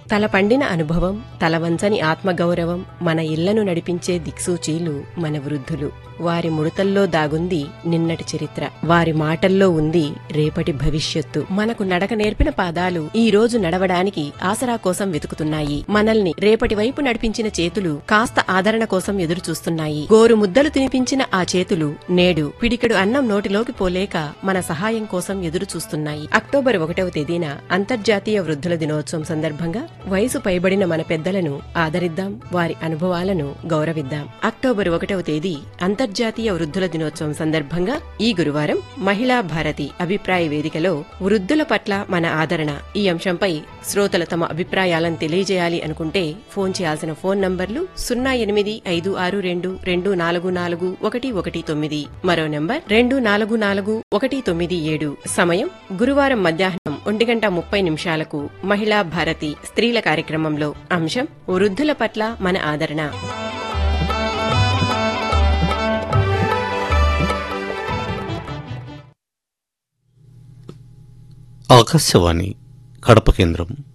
తల పండిన అనుభవం తలవంచని ఆత్మగౌరవం మన ఇళ్లను నడిపించే దిక్సూచీలు మన వృద్ధులు వారి ముడతల్లో దాగుంది నిన్నటి చరిత్ర వారి మాటల్లో ఉంది రేపటి భవిష్యత్తు మనకు నడక నేర్పిన పాదాలు ఈ రోజు నడవడానికి ఆసరా కోసం వెతుకుతున్నాయి మనల్ని రేపటి వైపు నడిపించిన చేతులు కాస్త ఆదరణ కోసం ఎదురు చూస్తున్నాయి గోరు ముద్దలు తినిపించిన ఆ చేతులు నేడు పిడికెడు అన్నం నోటిలోకి పోలేక మన సహాయం కోసం ఎదురు చూస్తున్నాయి అక్టోబర్ ఒకటవ తేదీన అంతర్జాతీయ వృద్ధుల దినోత్సవం సందర్భంగా వయసు పైబడిన మన పెద్దలను ఆదరిద్దాం వారి అనుభవాలను గౌరవిద్దాం అక్టోబర్ ఒకటవ తేదీ అంతర్జాతీయ వృద్ధుల దినోత్సవం సందర్భంగా ఈ గురువారం మహిళా భారతి అభిప్రాయ వేదికలో వృద్ధుల పట్ల మన ఆదరణ ఈ అంశంపై శ్రోతలు తమ అభిప్రాయాలను తెలియజేయాలి అనుకుంటే ఫోన్ చేయాల్సిన ఫోన్ నంబర్లు సున్నా ఎనిమిది ఐదు ఆరు రెండు రెండు నాలుగు నాలుగు ఒకటి ఒకటి తొమ్మిది మరో నంబర్ రెండు నాలుగు నాలుగు ఒకటి తొమ్మిది ఏడు సమయం గురువారం మధ్యాహ్నం ఒంటి గంట ముప్పై నిమిషాలకు మహిళా భారతి స్త్రీల కార్యక్రమంలో అంశం వృద్ధుల పట్ల మన ఆదరణ ఆకాశవాణి కడప కేంద్రం